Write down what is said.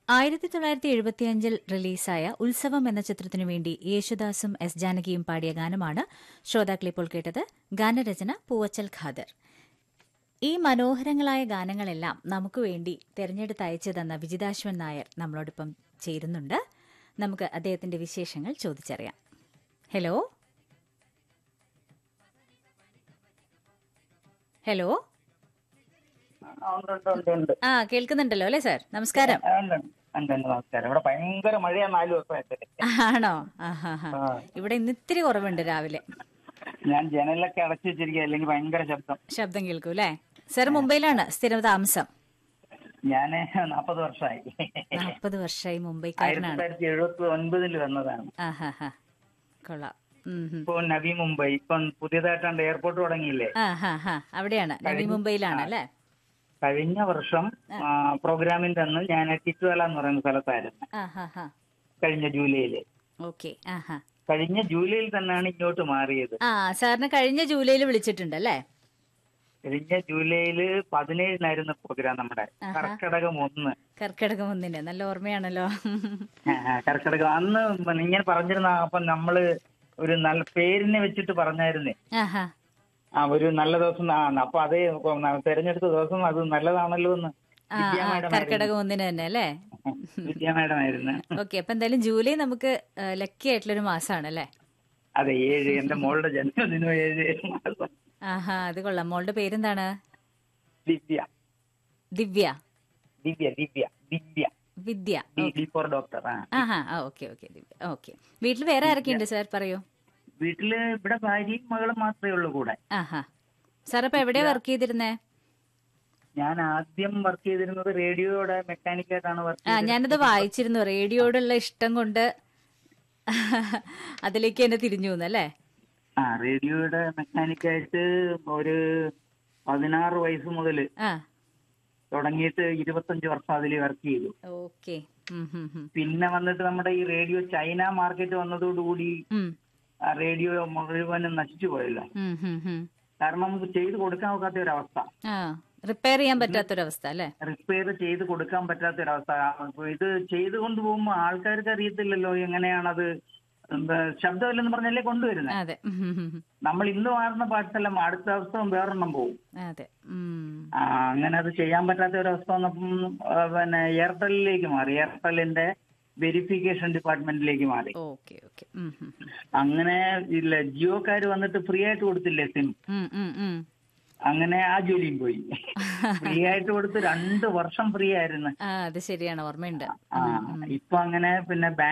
ആയിരത്തി തൊള്ളായിരത്തി എഴുപത്തിയഞ്ചിൽ റിലീസായ ഉത്സവം എന്ന ചിത്രത്തിനു വേണ്ടി യേശുദാസും എസ് ജാനകിയും പാടിയ ഗാനമാണ് ശ്രോതാക്കളിപ്പോൾ കേട്ടത് ഗാനരചന പൂവച്ചൽ ഖാദർ ഈ മനോഹരങ്ങളായ ഗാനങ്ങളെല്ലാം നമുക്ക് വേണ്ടി തെരഞ്ഞെടുത്ത് അയച്ചു തന്ന വിജിതാശ്വൻ നായർ നമ്മളോടൊപ്പം ചേരുന്നുണ്ട് നമുക്ക് അദ്ദേഹത്തിന്റെ വിശേഷങ്ങൾ ചോദിച്ചറിയാം ഹലോ ഹലോ ആ, ഉണ്ട്, ഉണ്ട്, ഉണ്ട്, ഉണ്ട്. ആ കേൾക്കുന്നുണ്ടല്ലോ അല്ലേ സാർ നമസ്കാരം ആ, ഉണ്ട്, ഉണ്ട്, ഉണ്ട്, നമസ്കാരം ഇവിടെ ഭയങ്കര മഴയാ നാല് ദിവസമായിട്ട് ആണോ ആഹാ ആ. ഇവിടെ ഇന്ന് ഇത്തിരി കുറവുണ്ട് രാവിലെ ഞാൻ ജനലൊക്കെ അടച്ചു വെച്ചിരിക്കുക അല്ലെങ്കിൽ ഭയങ്കര ശബ്ദം ശബ്ദം കേൾക്കൂ അല്ലേ സാർ മുംബൈയിലാണ് സ്ഥിരം താമസം ഞാൻ നാപ്പത് വർഷമായി നാൽപ്പത് വർഷമായി ആയിരത്തി മുംബൈക്കാരനാണ് തൊള്ളായിരത്തി എഴുപത്തി ഒൻപതിൽ വന്നതാണ് ആഹാ ഹാ കൊള്ളാം ഉം, ഉം. ഇപ്പൊ നവി മുംബൈ ഇപ്പം പുതിയതായിട്ടാണ്ട് എയർപോർട്ട് തുടങ്ങിയില്ലേ ആ ഹാ ഹാ അവിടെയാണ് നവി മുംബൈയിലാണ് അല്ലേ കഴിഞ്ഞ വർഷം ആ, പ്രോഗ്രാമിന്റെ അന്ന് ഞാൻ ടിറ്റുവേല എന്ന് പറയുന്ന സ്ഥലത്തായിരുന്നു ആ ഹാ ഹാ കഴിഞ്ഞ ജൂലൈയില് ഓക്കെ ആ ഹാ കഴിഞ്ഞ ജൂലൈയിൽ തന്നെയാണ് ഇങ്ങോട്ട് മാറിയത് ആ സാറിന് കഴിഞ്ഞ ജൂലൈയിൽ വിളിച്ചിട്ടുണ്ട് അല്ലേ കഴിഞ്ഞ ജൂലൈയില് പതിനേഴിനായിരുന്നു പ്രോഗ്രാം നമ്മുടെ കർക്കിടകം ഒന്ന് കർക്കിടകം ഒന്നിന് നല്ല ഓർമ്മയാണല്ലോ ആ, ആ, കർക്കിടകം അന്ന് പിന്നെ ഇങ്ങനെ പറഞ്ഞിരുന്ന അപ്പൊ നമ്മള് ഒരു നല്ല പേരിനെ വെച്ചിട്ട് പറഞ്ഞായിരുന്നേ ആഹാ ആ ഒരു നല്ല ദിവസം ആണ് അപ്പൊ അതേ ഇപ്പൊ ന- തെരഞ്ഞെടുത്ത ദിവസം അത് നല്ലതാണല്ലോ എന്ന് ആ വിദ്യാ ആ, മാഡം കർക്കിടകം ഒന്നിന് തന്നെ അല്ലേ വിദ്യാ മാഡം ആയിരുന്നു ഓക്കെ അപ്പൊ എന്തായാലും ജൂലൈ നമുക്ക് ലക്കി ആയിട്ടുള്ളൊരു മാസമാണ് അല്ലേ അതെ ഏഴ് എന്റെ മോളുടെ ജന്മദിനം ഏഴ് മാസം ആഹാ അത് കൊള്ളാം മോളുടെ പേരെന്താണ് Divya Divya Divya Divya Divya Vidya D D for doctor ആ ആഹാ ആ ഓക്കെ ഓക്കെ ദിവ്യ ഓക്കെ വീട്ടിൽ വേറെ ആരൊക്കെയുണ്ട് സാർ പറയൂ വീട്ടില് ഇവിടെ ഭാര്യയും മകളും മാത്രമേ ഉള്ളൂ കൂടെ ആഹാ സാർ അപ്പൊ എവിടെയാ വർക്ക് ചെയ്തിരുന്നേ ഞാൻ ആദ്യം വർക്ക് ചെയ്തിരുന്നത് റേഡിയോയുടെ മെക്കാനിക്കായിട്ടാണ് വർക്ക് ആ ഞാനത് വായിച്ചിരുന്നു റേഡിയോയോടുള്ള ഇഷ്ടം കൊണ്ട് അതിലേക്ക് എന്നെ തിരിഞ്ഞു അല്ലേ ആ റേഡിയോയുടെ മെക്കാനിക്കായിട്ട് ഒരു പതിനാറ് വയസ്സ് മുതൽ ആ തുടങ്ങിയിട്ട് ഇരുപത്തഞ്ച് വർഷം അതിൽ വർക്ക് ചെയ്തു ഓക്കെ പിന്നെ വന്നിട്ട് നമ്മുടെ ഈ റേഡിയോ ചൈന മാർക്കറ്റ് വന്നതോടുകൂടി ആ റേഡിയോ മുഴുവനും നശിച്ചു പോയല്ലോ കാരണം നമുക്ക് ചെയ്ത് കൊടുക്കാൻ ഒക്കാത്ത ഒരു അവസ്ഥ ആ റിപ്പയർ ചെയ്യാൻ പറ്റാത്തൊരവസ്ഥ അല്ലേ റിപ്പയർ ചെയ്ത് കൊടുക്കാൻ പറ്റാത്ത ഒരു അവസ്ഥ അപ്പൊ ഇത് ചെയ്ത് കൊണ്ടുപോകുമ്പോൾ ആൾക്കാർക്ക് അറിയത്തില്ലല്ലോ എങ്ങനെയാണത് എന്താ ശബ്ദമില്ലെന്ന് പറഞ്ഞല്ലേ കൊണ്ടുവരുന്നത് അതെ ഉം, ഉം, ഉം, ഉം. നമ്മൾ ഇന്ന് മാറുന്ന പാട്ടെല്ലാം അടുത്ത ദിവസം വേറൊരെണ്ണം പോകും അതെ ഉം. ആ, അങ്ങനെ അത് ചെയ്യാൻ പറ്റാത്ത ഒരു അവസ്ഥ വന്നപ്പം ആ, പിന്നെ എയർടെല്ലിലേക്ക് മാറി എയർടെല്ലിന്റെ വെരിഫിക്കേഷൻ ഡിപ്പാർട്ട്മെന്റിലേക്ക് മാറി ഓക്കെ ഓക്കെ ഉം, ഉം, ഉം. അങ്ങനെ ഇല്ല ജിയോക്കാര് വന്നിട്ട് ഫ്രീ ആയിട്ട് കൊടുത്തില്ലേ സിം ഉം, ഉം, ഉം. അങ്ങനെ ആ ജോലിയും പോയി ഫ്രീ ആയിട്ട് കൊടുത്ത് രണ്ട് വർഷം ഫ്രീ ആയിരുന്നു ആ അത് ശരിയാണ് ഓർമ്മയുണ്ട് ആ ഇപ്പൊ അങ്ങനെ പിന്നെ